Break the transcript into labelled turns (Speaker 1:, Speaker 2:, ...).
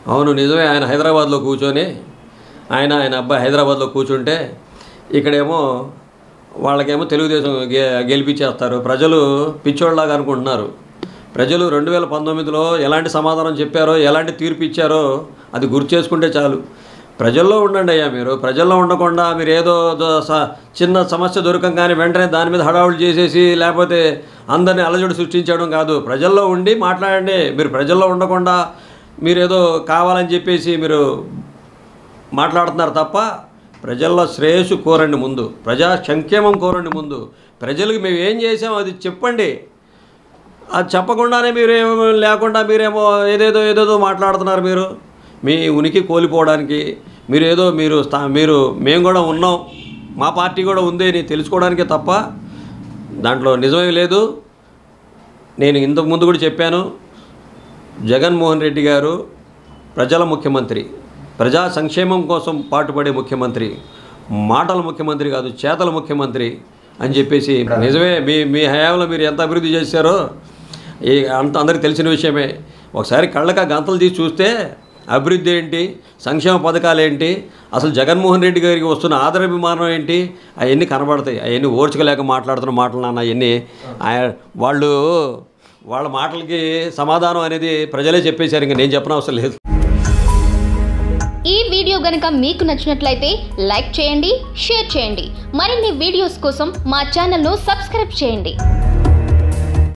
Speaker 1: అవును నిజమే ఆయన హైదరాబాద్లో కూర్చొని ఆయన ఆయన అబ్బాయి హైదరాబాద్లో కూర్చుంటే ఇక్కడేమో వాళ్ళకేమో తెలుగుదేశం గె గెలిపించేస్తారు ప్రజలు పిచ్చోళ్ళలాగా అనుకుంటున్నారు ప్రజలు రెండు వేల పంతొమ్మిదిలో ఎలాంటి సమాధానం చెప్పారో ఎలాంటి తీర్పు ఇచ్చారో అది గుర్తు చేసుకుంటే చాలు ప్రజల్లో ఉండండి అయ్యా మీరు ప్రజల్లో ఉండకుండా మీరు ఏదో దో- స- చిన్న సమస్య దొరకంగానే వెంటనే దాని మీద హడావులు చేసేసి లేకపోతే అందరిని అలజడి సృష్టించడం కాదు ప్రజల్లో ఉండి మాట్లాడండి మీరు ప్రజల్లో ఉండకుండా మీరు ఏదో కావాలని చెప్పేసి మీరు మాట్లాడుతున్నారు తప్ప ప్రజల్లో శ్రేయస్సు కోరండి ముందు ప్రజా సంక్షేమం కోరండి ముందు ప్రజలకు మేము ఏం చేసాం అది చెప్పండి అది చెప్పకుండానే మీరు ఏమో లేకుండా మీరేమో ఏదేదో ఏదేదో మాట్లాడుతున్నారు మీరు మీ ఉనికి కోల్పోవడానికి మీరు ఏదో మీరు స్థా- మీరు మేము కూడా ఉన్నాం మా పార్టీ కూడా ఉంది అని తెలుసుకోవడానికే తప్ప దాంట్లో నిజమేం లేదు నేను ఇంతకు ముందు కూడా చెప్పాను జగన్మోహన్ రెడ్డి గారు ప్రజల ముఖ్యమంత్రి ప్రజా సంక్షేమం కోసం పాటుపడే ముఖ్యమంత్రి మాటల ముఖ్యమంత్రి కాదు చేతల ముఖ్యమంత్రి అని చెప్పేసి నిజమే మీ మీ హయాంలో మీరు ఎంత అభివృద్ధి చేశారో ఈ అంత అందరికి తెలిసిన విషయమే ఒకసారి కళ్ళక గంతలు తీసి చూస్తే అభివృద్ధి ఏంటి సంక్షేమ పథకాలు ఏంటి అసలు జగన్మోహన్ రెడ్డి గారికి వస్తున్న ఆదరాభిమానం ఏంటి అవన్నీ కనబడతాయి అవన్నీ ఓర్చుకోలేక మాట్లాడుతున్న మాటలు నాన్న అవన్నీ ఆయ- వాళ్ళు వాళ్ళ మాటలకి సమాధానం అనేది ప్రజలే చెప్పేశారు ఇంకా నేను చెప్పనవసరం అవసరం లేదు
Speaker 2: ఈ వీడియో గనుక మీకు నచ్చినట్లయితే లైక్ చేయండి షేర్ చేయండి మరిన్ని వీడియోస్ కోసం మా ఛానల్ను సబ్స్క్రైబ్ చేయండి